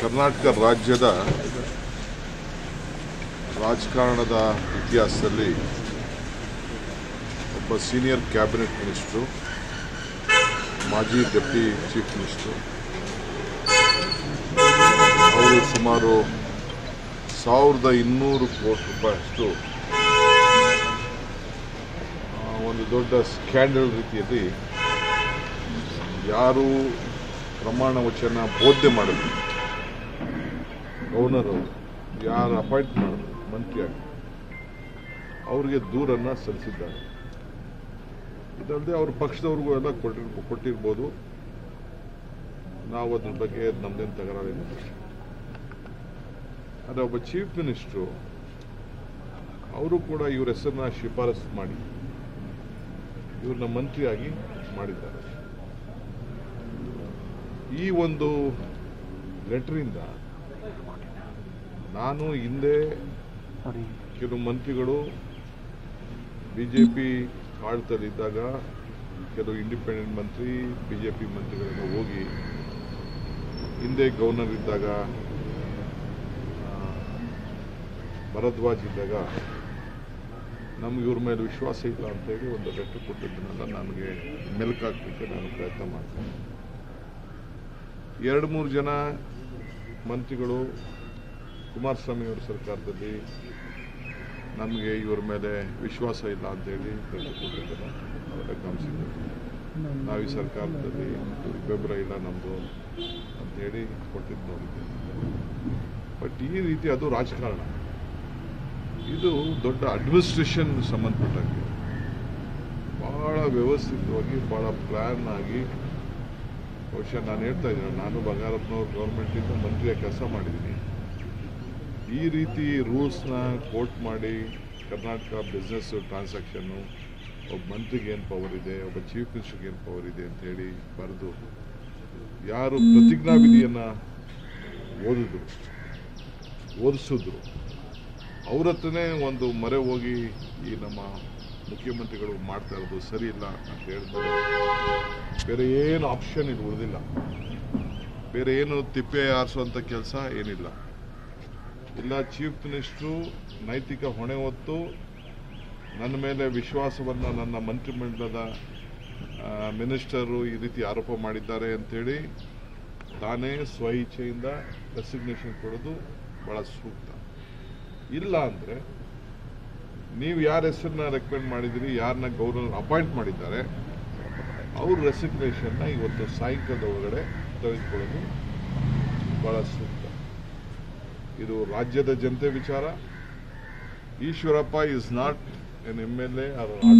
ಕರ್ನಾಟಕ ರಾಜ್ಯದ ರಾಜಕಾರಣದ ಇತಿಹಾಸದಲ್ಲಿ ಒಬ್ಬ ಸೀನಿಯರ್ ಕ್ಯಾಬಿನೆಟ್ ಮಿನಿಸ್ಟ್ರು ಮಾಜಿ ಡೆಪ್ಟಿ ಚೀಫ್ ಮಿನಿಸ್ಟ್ರು ಅವರು ಸುಮಾರು ಸಾವಿರದ ಇನ್ನೂರು ಕೋಟಿ ರೂಪಾಯಿಯಷ್ಟು ಆ, ಒಂದು ದೊಡ್ಡ ಸ್ಕ್ಯಾಂಡಲ್ ರೀತಿಯಲ್ಲಿ ಯಾರು ಪ್ರಮಾಣ ವಚನ ಬೋಧನೆ ಮಾಡಿದ್ರು ಗವರ್ನರ್ ಅವರು ಯಾರು ಅಪಾಯಿಂಟ್ ಮಾಡಿದ್ರು ಮಂತ್ರಿಯಾಗಿ ಅವರಿಗೆ ದೂರನ್ನು ಸಲ್ಲಿಸಿದ್ದಾರೆ ಇದಲ್ಲದೆ ಅವ್ರ ಪಕ್ಷದವ್ರಿಗೂ ಎಲ್ಲ ಕೊಟ್ಟಿರ್ ಕೊಟ್ಟಿರ್ಬೋದು ನಾವು ಅದ್ರ ಬಗ್ಗೆ ನಮ್ದೇನು ತಕರಾರಿಲ್ಲ ಆದರೆ ಒಬ್ಬ ಚೀಫ್ ಮಿನಿಸ್ಟ್ರು ಅವರು ಕೂಡ ಇವ್ರ ಹೆಸರನ್ನ ಶಿಫಾರಸು ಮಾಡಿ ಇವ್ರನ್ನ ಮಂತ್ರಿಯಾಗಿ ಮಾಡಿದ್ದಾರೆ ಈ ಒಂದು ಲೆಟರಿಂದ ನಾನು ಹಿಂದೆ ಕೆಲವು ಮಂತ್ರಿಗಳು ಬಿ ಜೆ ಪಿ ಆಡಳಿತದಲ್ಲಿದ್ದಾಗ ಕೆಲವು ಇಂಡಿಪೆಂಡೆಂಟ್ ಮಂತ್ರಿ ಬಿ ಜೆ ಪಿ ಮಂತ್ರಿಗಳೆಲ್ಲ ಹೋಗಿ ಹಿಂದೆ ಗವರ್ನರ್ ಇದ್ದಾಗ ಆ, ಭರದ್ವಾಜ್ ಇದ್ದಾಗ ನಮ್ಗೆ ಇವ್ರ ಮೇಲೆ ವಿಶ್ವಾಸ ಇಲ್ಲ ಅಂತೇಳಿ ಒಂದು ಲೆಟ್ರ್ ಕೊಟ್ಟಿದ್ದನ್ನೆಲ್ಲ ನನಗೆ ಮೆಲುಕಾಕ್ಲಿಕ್ಕೆ ನಾನು ಪ್ರಯತ್ನ ಮಾಡ್ತೇನೆ ಎರಡು ಮೂರು ಜನ ಮಂತ್ರಿಗಳು ಕುಮಾರಸ್ವಾಮಿ ಅವರ ಸರ್ಕಾರದಲ್ಲಿ ನಮಗೆ ಇವ್ರ ಮೇಲೆ ವಿಶ್ವಾಸ ಇಲ್ಲ ಅಂತೇಳಿ ಲೆಟ್ರ್ ಕೊಟ್ಟಿದ್ದಾರೆ ಅವೆಲ್ಲ ಗಮನಿಸಿದ್ದೆ ನಾವು ಈ ಸರ್ಕಾರದಲ್ಲಿ ಬೆಂಬಲ ಇಲ್ಲ ನಮ್ಮದು ಅಂತೇಳಿ ಕೊಟ್ಟಿದ್ದು ನೋಡಿದ್ದೆ ಬಟ್ ಈ ರೀತಿ ಅದು ರಾಜಕಾರಣ ಇದು ದೊಡ್ಡ ಅಡ್ಮಿನಿಸ್ಟ್ರೇಷನ್ ಸಂಬಂಧಪಟ್ಟಂಗೆ ಬಹಳ ವ್ಯವಸ್ಥಿತವಾಗಿ ಬಹಳ ಪ್ಲ್ಯಾನ್ ಆಗಿ ಬಹುಶಃ ನಾನು ಹೇಳ್ತಾ ಇದ್ದೀನಿ ನಾನು ಬಂಗಾರಪ್ಪನವ್ರ ಗೌರ್ಮೆಂಟಿಂದ ಮಂತ್ರಿಯಾಗಿ ಕೆಲಸ ಮಾಡಿದ್ದೀನಿ ಈ ರೀತಿ ರೂಲ್ಸ್ನ ಕೋಟ್ ಮಾಡಿ ಕರ್ನಾಟಕ ಬಿಸ್ನೆಸ್ ಟ್ರಾನ್ಸಾಕ್ಷನ್ನು ಒಬ್ಬ ಮಂತ್ರಿಗೆ ಏನು ಪವರ್ ಇದೆ ಒಬ್ಬ ಚೀಫ್ ಮಿನಿಸ್ಟರ್ಗೆ ಏನು ಪವರ್ ಇದೆ ಅಂತ ಹೇಳಿ ಬರೆದು ಯಾರು ಪ್ರತಿಜ್ಞಾವಿಧಿಯನ್ನು ಓದಿದ್ರು ಓದಿಸಿದ್ರು ಅವ್ರ ಹತ್ರನೇ ಒಂದು ಮೊರೆ ಹೋಗಿ ಈ ನಮ್ಮ ಮುಖ್ಯಮಂತ್ರಿಗಳು ಮಾಡ್ತಾ ಇರೋದು ಸರಿ ಇಲ್ಲ ಅಂತ ಹೇಳಿದ್ರೆ ಬೇರೆ ಏನು ಆಪ್ಷನ್ ಇಲ್ಲಿ ಉಳಿದಿಲ್ಲ ಬೇರೆ ಏನು ತಿಪ್ಪೆ ಆರಿಸುವಂಥ ಕೆಲಸ ಏನಿಲ್ಲ ಇಲ್ಲ ಚೀಫ್ ಮಿನಿಸ್ಟ್ರು ನೈತಿಕ ಹೊಣೆ ಹೊತ್ತು ನನ್ನ ಮೇಲೆ ವಿಶ್ವಾಸವನ್ನು ನನ್ನ ಮಂತ್ರಿಮಂಡಲದ ಆ, ಮಿನಿಸ್ಟರು ಈ ರೀತಿ ಆರೋಪ ಮಾಡಿದ್ದಾರೆ ಅಂತೇಳಿ ತಾನೇ ಸ್ವ ಇಚ್ಛೆಯಿಂದ ರೆಸಿಗ್ನೇಷನ್ ಕೊಡೋದು ಬಹಳ ಸೂಕ್ತ ಇಲ್ಲ ಅಂದರೆ ನೀವು ಯಾರ ಹೆಸರನ್ನ ರೆಕಮೆಂಡ್ ಮಾಡಿದಿರಿ ಯಾರನ್ನ ಗೌರ್ನರ್ ಅಪಾಯಿಂಟ್ ಮಾಡಿದ್ದಾರೆ ಅವ್ರ ರೆಸಿಗ್ನೇಷನ್ನ ಇವತ್ತು ಸಾಯಂಕಾಲದ ಒಳಗಡೆ ತೆಗೆದುಕೊಳ್ಳೋದು ಬಹಳ ಸೂಕ್ತ ಇದು ರಾಜ್ಯದ ಜನತೆ ವಿಚಾರ Eshwarappa is not an M L A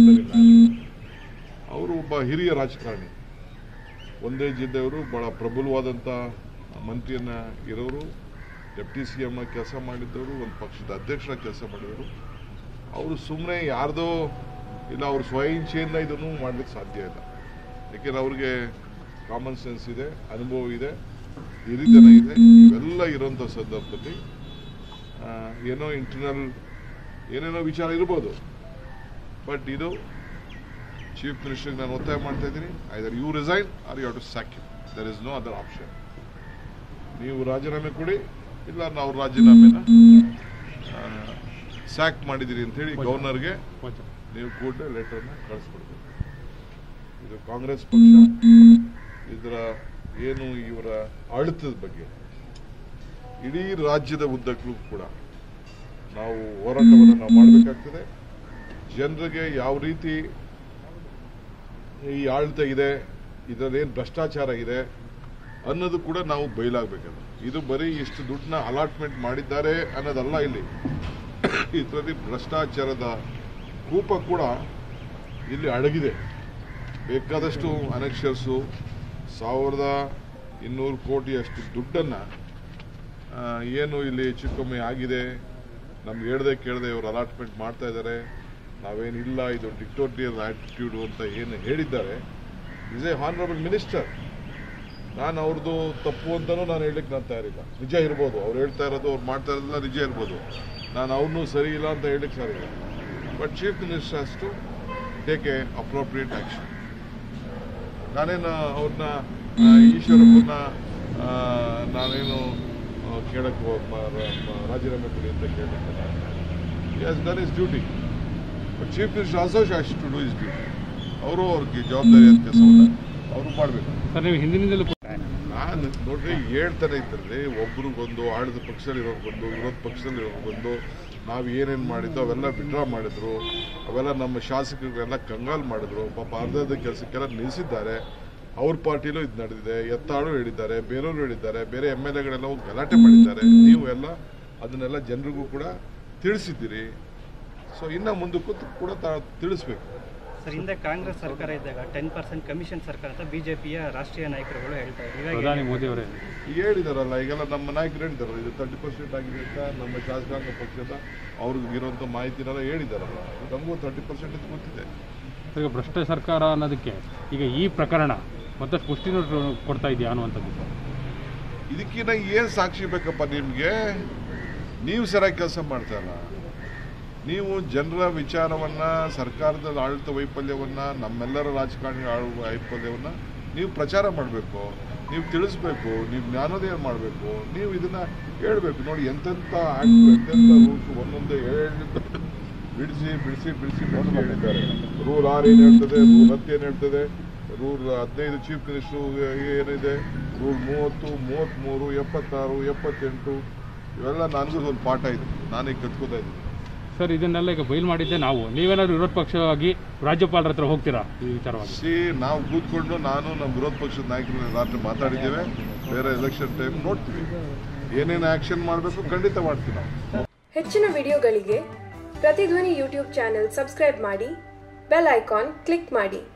ಅವರು ಒಬ್ಬ ಹಿರಿಯ ರಾಜಕಾರಣಿ ಒಂದೇ ಜಿಲ್ಲೆಯವರು ಬಹಳ ಪ್ರಬಲವಾದಂಥ ಮಂತ್ರಿಯನ್ನ ಇರೋರು ಡೆಪ್ಟಿ ಸಿ ಎಮ್ನ ಕೆಲಸ ಮಾಡಿದ್ದವರು ಒಂದು ಪಕ್ಷದ ಅಧ್ಯಕ್ಷರ ಕೆಲಸ ಮಾಡಿದವರು ಅವರು ಸುಮ್ಮನೆ ಯಾರ್ದೋ ಇಲ್ಲ ಅವ್ರ ಸ್ವಇಚ್ಛೆಯಿಂದ ಇದನ್ನು ಮಾಡ್ಲಿಕ್ಕೆ ಸಾಧ್ಯ ಇಲ್ಲ ಯಾಕೆಂದ್ರೆ ಅವ್ರಿಗೆ ಕಾಮನ್ ಸೆನ್ಸ್ ಇದೆ ಅನುಭವ ಇದೆ ಹಿರಿತನ ಇದೆ ಇವೆಲ್ಲ ಇರೋಂಥ ಸಂದರ್ಭದಲ್ಲಿ ಆ, ಏನೋ ಇಂಟರ್ನಲ್ ಏನೇನೋ ವಿಚಾರ ಇರ್ಬೋದು ಬಟ್ ಇದು ಚೀಫ್ ಮಿನಿಸ್ಟರ್ಗೆ ನಾನು ಒತ್ತಾಯ ಮಾಡ್ತಾ ಇದ್ದೀನಿ either you resign or you to sack there is no other option ನೀವು ರಾಜೀನಾಮೆ ಕೊಡಿ ಇಲ್ಲ ನಾವು ರಾಜೀನಾಮೆನ ಸ್ಯಾಕ್ ಮಾಡಿದ್ದೀರಿ ಅಂತೇಳಿ ಗವರ್ನರ್ಗೆ ನೀವು ಕೂಡಲೇ ಲೆಟರ್ನ ಕಳಿಸ್ಕೊಡ್ಬೇಕು ಇದು ಕಾಂಗ್ರೆಸ್ ಪಕ್ಷ ಇದರ ಏನು ಇವರ ಆಡಳಿತದ ಬಗ್ಗೆ ಇಡೀ ರಾಜ್ಯದ ಉದ್ದಕ್ಕೂ ಕೂಡ ನಾವು ಹೋರಾಟವನ್ನು ನಾವು ಮಾಡಬೇಕಾಗ್ತದೆ ಜನರಿಗೆ ಯಾವ ರೀತಿ ಈ ಆಡಳಿತ ಇದೆ ಇದರಲ್ಲಿ ಏನು ಭ್ರಷ್ಟಾಚಾರ ಇದೆ ಅನ್ನೋದು ಕೂಡ ನಾವು ಬಯಲಾಗಬೇಕದು ಇದು ಬರೀ ಇಷ್ಟು ದುಡ್ಡನ್ನ ಅಲಾಟ್ಮೆಂಟ್ ಮಾಡಿದ್ದಾರೆ ಅನ್ನೋದಲ್ಲ ಇಲ್ಲಿ ಇದರಲ್ಲಿ ಭ್ರಷ್ಟಾಚಾರದ ಕೂಪ ಕೂಡ ಇಲ್ಲಿ ಅಡಗಿದೆ ಬೇಕಾದಷ್ಟು ಅನಕ್ಷರ್ಸು ಸಾವಿರದ ಇನ್ನೂರು ಕೋಟಿಯಷ್ಟು ದುಡ್ಡನ್ನು ಏನು ಇಲ್ಲಿ ಹೆಚ್ಚು ಕಮ್ಮಿ ಆಗಿದೆ ನಮ್ಗೆ ಹೇಳ್ದೆ ಕೇಳದೆ ಇವರು ಅಲಾಟ್ಮೆಂಟ್ ಮಾಡ್ತಾ ಇದ್ದಾರೆ ನಾವೇನಿಲ್ಲ ಇದು ಡಿಕ್ಟೋರಿಯಲ್ ಆಟಿಟ್ಯೂಡು ಅಂತ ಏನು ಹೇಳಿದ್ದಾರೆ ಇಸ್ ಎ ಹಾನರಬಲ್ ಮಿನಿಸ್ಟರ್ ನಾನು ಅವ್ರದ್ದು ತಪ್ಪು ಅಂತಲೂ ನಾನು ಹೇಳಲಿಕ್ಕೆ ನಾನು ತಯಾರಿಲ್ಲ ನಿಜ ಇರ್ಬೋದು ಅವ್ರು ಹೇಳ್ತಾ ಇರೋದು ಅವ್ರು ಮಾಡ್ತಾ ಇರೋದೆಲ್ಲ ನಿಜ ಇರ್ಬೋದು ನಾನು ಅವ್ರನ್ನೂ ಸರಿ ಇಲ್ಲ ಅಂತ ಹೇಳಲಿಕ್ಕೆ ಸರಿ ಇಲ್ಲ but chief minister has to take a appropriate action ನಾನೇನು ಅವ್ರನ್ನ ಈಶ್ವರಪ್ಪನ ಆ, ನಾನೇನು ಕೇಳಕ್ಕೆ ಹೋ- ಮ- ರ- ಮ- ರಾಜೀನಾಮೆ ಕೊಡಿ ಅಂತ ಕೇಳಲಿಕ್ಕಿಲ್ಲ as then his duty but chief minister also has to do his duty ಅವರು ಅವ್ರಿಗೆ ಜವಾಬ್ದಾರಿ ಅಂತ ಕೆಲಸವನ್ನು ಅವರು ಮಾಡಬೇಕು ಸರ್ ನೀವು ಹಿಂದಿನಿಂದಲೂ ಕೂಡ ನಾನು ನೋಡ್ರಿ ಹೇಳ್ತಾನೆ ಇದ್ದಲ್ಲಿ ಒಬ್ರಿಗೊಂದು ಆಳಿದ ಪಕ್ಷದಲ್ಲಿ ಇರೋರ್ಗೊಂದು ವಿರೋಧ ಪಕ್ಷದಲ್ಲಿ ಇರೋರ್ಗೊಂದು ನಾವು ಏನೇನು ಮಾಡಿದ್ದೋ ಅವೆಲ್ಲ ವಿಡ್ರಾ ಮಾಡಿದ್ರು ಅವೆಲ್ಲ ನಮ್ಮ ಶಾಸಕರಿಗೆಲ್ಲ ಕಂಗಾಲ್ ಮಾಡಿದ್ರು ಪಾಪ ಅರ್ಧದ ಕೆಲಸಕ್ಕೆಲ್ಲ ನಿಲ್ಲಿಸಿದ್ದಾರೆ ಅವ್ರ ಪಾರ್ಟಿಲೂ ಇದು ನಡೆದಿದೆ ಎತ್ತಾಳು ಹೇಳಿದ್ದಾರೆ ಬೇರೆಯವರು ಹೇಳಿದ್ದಾರೆ ಬೇರೆ ಎಮ್ ಎಲ್ ಎಗಳೆಲ್ಲ ಹೋಗಿ ಗಲಾಟೆ ಮಾಡಿದ್ದಾರೆ ನೀವು ಎಲ್ಲ ಅದನ್ನೆಲ್ಲ ಜನರಿಗೂ ಕೂಡ ತಿಳಿಸಿದ್ದೀರಿ ಸೊ ಇನ್ನು ಮುಂದಕ್ಕೂ ಕೂಡ ತಾ- ತಿಳಿಸ್ಬೇಕು ಸರ್ ಹಿಂದೆ ಕಾಂಗ್ರೆಸ್ ಸರ್ಕಾರ ಇದ್ದಾಗ ಟೆನ್ ಪರ್ಸೆಂಟ್ ಕಮಿಷನ್ ಸರ್ಕಾರ ಅಂತ ಬಿಜೆಪಿಯ ರಾಷ್ಟ್ರೀಯ ನಾಯಕರುಗಳು ಹೇಳ್ತಾ ಇದ್ದಾರೆ ಇವಾಗ ಪ್ರಧಾನಿ ಮೋದಿ ಅವರೇ ಈಗ ಹೇಳಿದಾರಲ್ಲ ಈಗೆಲ್ಲ ನಮ್ಮ ನಾಯಕರು ಹೇಳಿದಾರಲ್ಲ ಇದು ತರ್ಟಿ ಪರ್ಸೆಂಟ್ ಆಗಿದೆ ಅಂತ ನಮ್ಮ ಶಾಸಕಾಂಗ ಪಕ್ಷದ ಅವ್ರಿಗೆ ಇರುವಂಥ ಮಾಹಿತಿನೆಲ್ಲ ಹೇಳಿದಾರಲ್ಲ ನಮಗೂ ತರ್ಟಿ ಪರ್ಸೆಂಟ್ ಅಂತ ಗೊತ್ತಿದೆ ಈಗ ಭ್ರಷ್ಟ ಸರ್ಕಾರ ಅನ್ನೋದಕ್ಕೆ ಈಗ ಈ ಪ್ರಕರಣ ಮತ್ತಷ್ಟು ಪುಷ್ಟಿನ ಕೊಡ್ತಾ ಇದೆಯಾ ಅನ್ನುವಂಥದ್ದು ಸರ್ ಇದಕ್ಕಿನ್ನ ಏನು ಸಾಕ್ಷಿ ಬೇಕಪ್ಪ ನಿಮಗೆ ನೀವು ಸರಿಯಾಗಿ ಕೆಲಸ ಮಾಡ್ತಾರಲ್ಲ ನೀವು ಜನರ ವಿಚಾರವನ್ನ ಸರ್ಕಾರದ ಆಡಳಿತ ವೈಫಲ್ಯವನ್ನ ನಮ್ಮೆಲ್ಲರ ರಾಜಕಾರಣಿ ಆಳುವ ವೈಫಲ್ಯವನ್ನ ನೀವು ಪ್ರಚಾರ ಮಾಡಬೇಕು ನೀವು ತಿಳಿಸ್ಬೇಕು ನೀವು ಜ್ಞಾನೋದಯ ಮಾಡಬೇಕು ನೀವು ಇದನ್ನ ಹೇಳ್ಬೇಕು ನೋಡಿ ಎಂತೆಂಥ ಆಕ್ಟ್ ಎಂತೆಂಥ ರೂಲ್ಸ್ ಒಂದೊಂದೇ ಹೇಳಿ ಬಿಡಿಸಿ ಬಿಡಿಸಿ ಬಿಡಿಸಿ ಬಿಡಿಸಿ ಹೇಳಿದ್ದಾರೆ ರೂಲ್ ಆರ್ ಏನು ಹೇಳ್ತದೆ ರೂಲ್ ಹತ್ತು ಏನು ಹೇಳ್ತದೆ ರೂಲ್ ಹದಿನೈದು ಚೀಫ್ ಮಿನಿಸ್ಟ್ರು ಏನಿದೆ ರೂಲ್ ಮೂವತ್ತು ಮೂವತ್ತ್ಮೂರು ಎಪ್ಪತ್ತಾರು ಎಪ್ಪತ್ತೆಂಟು ಇವೆಲ್ಲ ನನಗೂ ಒಂದು ಪಾಠ ಇದೆ ನಾನೀಗ ಕತ್ಕೋತಾ ಇದ್ದೀನಿ ಸರ್ ಇದನ್ನೆಲ್ಲ ಈಗ ಬಯಲು ಮಾಡಿದ್ದೆ ನಾವು ನೀವೇನಾದ್ರು ವಿರೋಧ ಪಕ್ಷವಾಗಿ ರಾಜ್ಯಪಾಲರ ಹತ್ರ ಹೋಗ್ತೀರಾ ಈ ವಿಚಾರವಾಗಿ ಸಿ ನಾವು ಕೂತ್ಕೊಂಡು ನಾನು ನಮ್ಮ ವಿರೋಧ ಪಕ್ಷದ ನಾಯಕರು ರಾತ್ರಿ ಮಾತಾಡಿದ್ದೇವೆ ಬೇರೆ ಎಲೆಕ್ಷನ್ ಟೈಮ್ ನೋಡ್ತೀವಿ ಏನೇನು ಆ್ಯಕ್ಷನ್ ಮಾಡಬೇಕು ಖಂಡಿತ ಮಾಡ್ತೀವಿ ನಾವು ಹೆಚ್ಚಿನ ವಿಡಿಯೋಗಳಿಗೆ ಪ್ರತಿಧ್ವನಿ ಯೂಟ್ಯೂಬ್ ಚಾನೆಲ್ ಸಬ್ಸ್ಕ್ರೈಬ್ ಮಾಡಿ ಬೆಲ್ ಐಕಾನ್ ಕ್ಲಿಕ್ ಮಾಡಿ